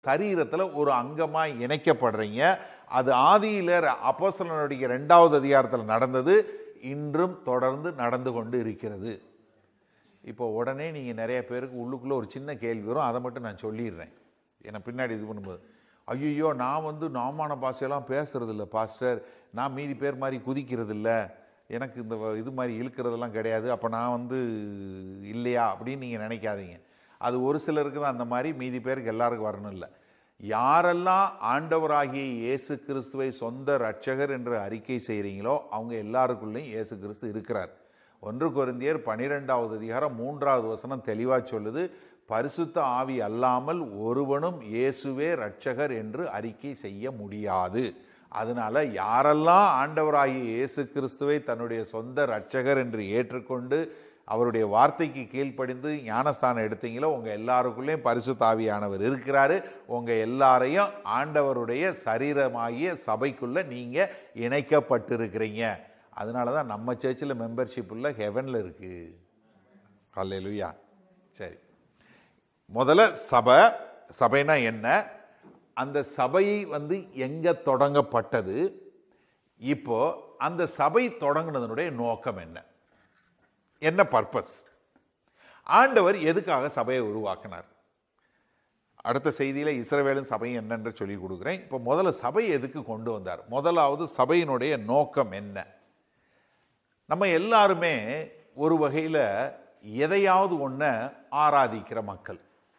சரீரத்தில் ஒரு அங்கமாக இணைக்கப்படுறீங்க அது ஆதியில அப்போஸ்தலனுடைய ரெண்டாவது அதிகாரத்தில் நடந்தது இன்றும் தொடர்ந்து நடந்து கொண்டு இருக்கிறது இப்போ உடனே நீங்கள் நிறைய பேருக்கு உள்ளுக்குள்ளே ஒரு சின்ன கேள்வி வரும் அதை மட்டும் நான் சொல்லிடுறேன் ஏன்னா பின்னாடி இது பண்ணும்போது ஐயோ நான் வந்து நாமான பாஷையெல்லாம் பேசுறது இல்லை பாஸ்டர் நான் மீதி பேர் மாதிரி குதிக்கிறது இல்லை எனக்கு இந்த வ- இது மாதிரி இழுக்கிறதெல்லாம் கிடையாது அப்போ நான் வந்து இல்லையா அப்படின்னு நீங்கள் நினைக்காதீங்க அது ஒரு சிலருக்கு தான் அந்த மாதிரி மீதி பேருக்கு எல்லாருக்கும் வரணும் இல்லை யாரெல்லாம் ஆண்டவராகிய இயேசு கிறிஸ்துவை சொந்த ரட்சகர் என்று அறிக்கை செய்கிறீங்களோ அவங்க எல்லாருக்குள்ளேயும் இயேசு கிறிஸ்து இருக்கிறார் ஒன்று கொரிந்தியர் பனிரெண்டாவது அதிகாரம் மூன்றாவது வசனம் தெளிவாக சொல்லுது பரிசுத்த ஆவி அல்லாமல் ஒருவனும் இயேசுவே ரட்சகர் என்று அறிக்கை செய்ய முடியாது அதனால யாரெல்லாம் ஆண்டவராகிய இயேசு கிறிஸ்துவை தன்னுடைய சொந்த ரட்சகர் என்று ஏற்றுக்கொண்டு அவருடைய வார்த்தைக்கு கீழ்ப்படிந்து ஞானஸ்தானம் எடுத்தீங்களோ உங்கள் எல்லாருக்குள்ளேயும் பரிசுத்த ஆவியானவர் இருக்கிறாரு உங்கள் எல்லாரையும் ஆண்டவருடைய சரீரமாகிய சபைக்குள்ளே நீங்கள் இணைக்கப்பட்டிருக்கிறீங்க அதனால தான் நம்ம சர்ச்சில் மெம்பர்ஷிப் உள்ள ஹெவனில் இருக்குது அல்லேலூயா சரி முதல்ல சபை சபைனா என்ன அந்த சபை வந்து எங்கே தொடங்கப்பட்டது இப்போ அந்த சபை தொடங்கினதனுடைய நோக்கம் என்ன என்ன பர்பஸ் ஆண்டவர் எதுக்காக சபையை உருவாக்கினார் அடுத்த செய்தியில் இஸ்ரவேலும் சபையும் என்னென்று சொல்லி கொடுக்குறேன் இப்போ முதல்ல சபை எதுக்கு கொண்டு வந்தார் முதலாவது சபையினுடைய நோக்கம் என்ன நம்ம எல்லாருமே ஒரு வகையில் எதையாவது ஒன்றை ஆராதிக்கிற மக்கள்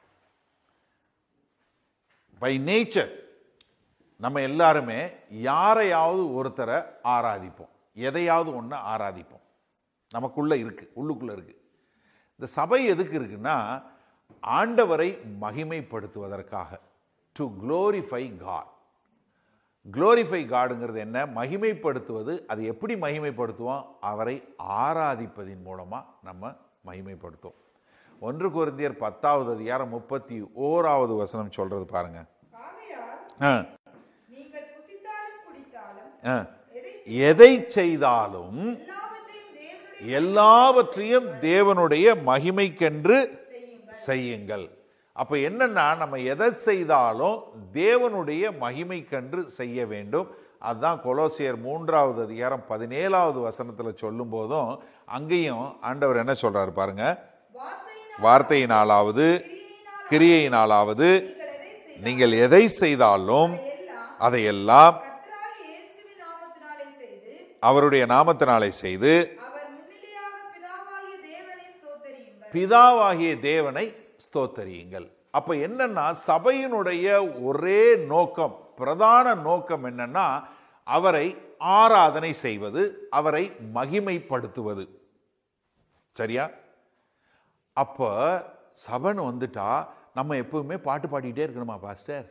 பை நேச்சர் நம்ம எல்லாருமே யாரையாவது ஒருத்தரை ஆராதிப்போம் எதையாவது ஒன்று ஆராதிப்போம் நமக்குள்ள இருக்கு உள்ளுக்குள்ள இருக்கு இந்த சபை எதுக்கு இருக்குன்னா ஆண்டவரை மகிமைப்படுத்துவதற்காக டு glorify காட் glorify காடுங்கிறது என்ன மகிமைப்படுத்துவது அது எப்படி மகிமைப்படுத்துவோம் அவரை ஆராதிப்பதின் மூலமாக நம்ம மகிமைப்படுத்துவோம் ஒன்று கொரிந்தியர் பத்தாவது அதிகாரம் முப்பத்தி ஓராவது வசனம் சொல்றது பாருங்க ஆகையால் ஆ, நீங்கள் புசித்தாலும் குடித்தாலும் ஆ. எதை எதை செய்தாலும் எல்லாவற்றையும் தேவனுடைய எல்லாவற்றையும் தேவனுடைய மகிமைக்கென்று செய்யுங்கள் அப்ப என்னன்னா நம்ம எதை செய்தாலும் தேவனுடைய மகிமைக்கென்று செய்ய வேண்டும் அதுதான் கொலோசியர் மூன்றாவது அதிகாரம் பதினேழாவது வசனத்துல சொல்லும் போதும் அங்கேயும் ஆண்டவர் என்ன சொல்றாரு பாருங்க வார்த்தையினால் வார்த்தையினாலாவது கிரியையினாலாவது நீங்கள் எதை செய்தாலும் எல்லாம் அதையெல்லாம் கர்த்தராகிய இயேசுவின் நாமத்தினாலே செய்து அவருடைய நாமத்தினாலே செய்து அவர் முன்னிலையாக பிதாவாகிய தேவனை ஸ்தோத்தரியுங்கள் பிதாவாகிய தேவனை ஸ்தோத்தரியுங்கள் அப்ப என்னன்னா சபையினுடைய ஒரே நோக்கம் பிரதான நோக்கம் என்னன்னா அவரை ஆராதனை செய்வது அவரை மகிமைப்படுத்துவது சரியா அப்ப சபன் வந்துட்டா நம்ம எப்பவுமே பாட்டு பாடிட்டே இருக்கணுமா பாஸ்டர்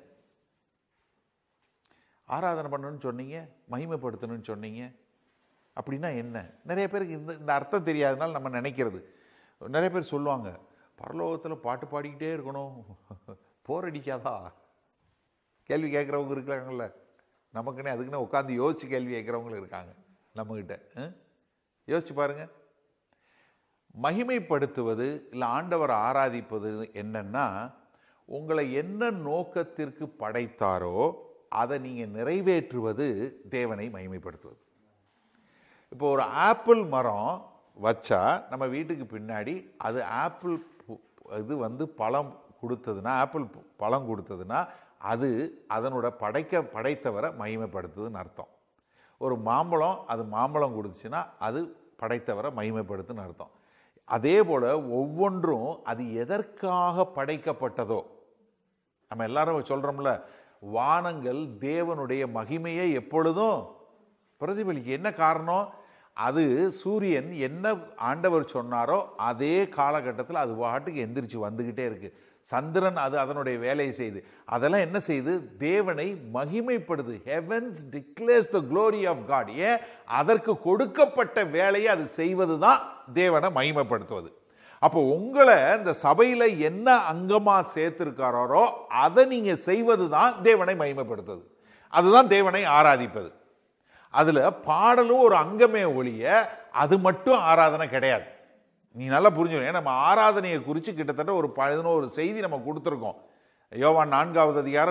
ஆராதனை பண்ணணும்னு சொன்னீங்க மகிமைப்படுத்தணும்னு சொன்னீங்க அப்படின்னா என்ன நிறைய பேருக்கு இந்த இந்த அர்த்தம் தெரியாதனால நம்ம நினைக்கிறது நிறைய பேர் சொல்லுவாங்க பரலோகத்தில் பாட்டு பாடிக்கிட்டே இருக்கணும் போர் அடிக்காதா கேள்வி கேட்குறவங்க இருக்காங்கல்ல நமக்குன்னே அதுக்குன்னு உட்காந்து யோசிச்சு கேள்வி கேட்குறவங்களும் இருக்காங்க நம்மக்கிட்ட ஆ? யோசிச்சு பாருங்க மகிமைப்படுத்துவது இல்லை ஆண்டவரை ஆராதிப்பது என்னன்னா உங்களை என்ன நோக்கத்திற்கு படைத்தாரோ அதை நீங்கள் நிறைவேற்றுவது தேவனை மகிமைப்படுத்துவது இப்போ ஒரு ஆப்பிள் மரம் வச்சா நம்ம வீட்டுக்கு பின்னாடி அது ஆப்பிள் பு- இது வந்து பழம் கொடுத்ததுன்னா ஆப்பிள் பு- பழம் கொடுத்ததுன்னா அது அதனோட படைக்க படைத்தவரை மகிமைப்படுத்துதுன்னு அர்த்தம் ஒரு மாம்பழம் அது மாம்பழம் கொடுத்துச்சுன்னா அது படைத்தவரை மகிமைப்படுத்துன்னு அர்த்தம் அதே போல் ஒவ்வொன்றும் அது எதற்காக படைக்கப்பட்டதோ நம்ம எல்லாரும் சொல்கிறோம்ல வானங்கள் தேவனுடைய மகிமையை எப்பொழுதும் பிரதிபலிக்க என்ன காரணம் அது சூரியன் என்ன ஆண்டவர் சொன்னாரோ அதே காலகட்டத்தில் அது பாட்டுக்கு எந்திரிச்சு வந்துக்கிட்டே இருக்கு சந்திரன் அது அதனுடைய வேலையை செய்து அதெல்லாம் என்ன செய்யுது தேவனை மகிமைப்படுது heavens declares the glory of God ஏன் அதற்கு கொடுக்கப்பட்ட வேலையை அது செய்வது தான் தேவனை மகிமைப்படுத்துவது அப்போ உங்களை இந்த சபையில் என்ன அங்கமா சேர்த்திருக்காரோ அதை நீங்க செய்வது தான் தேவனை மகிமைப்படுத்துது அதுதான் தேவனை ஆராதிப்பது அதுல பாடலும் ஒரு அங்கமே ஒழிய அது மட்டும் ஆராதனை கிடையாது நீ நல்லா புரிஞ்சுக்கணும் ஏன்னா நம்ம ஆராதனையை குறித்து கிட்டத்தட்ட ஒரு பதினோரு செய்தி நம்ம கொடுத்துருக்கோம் யோவான் நான்காவது அதிகாரம்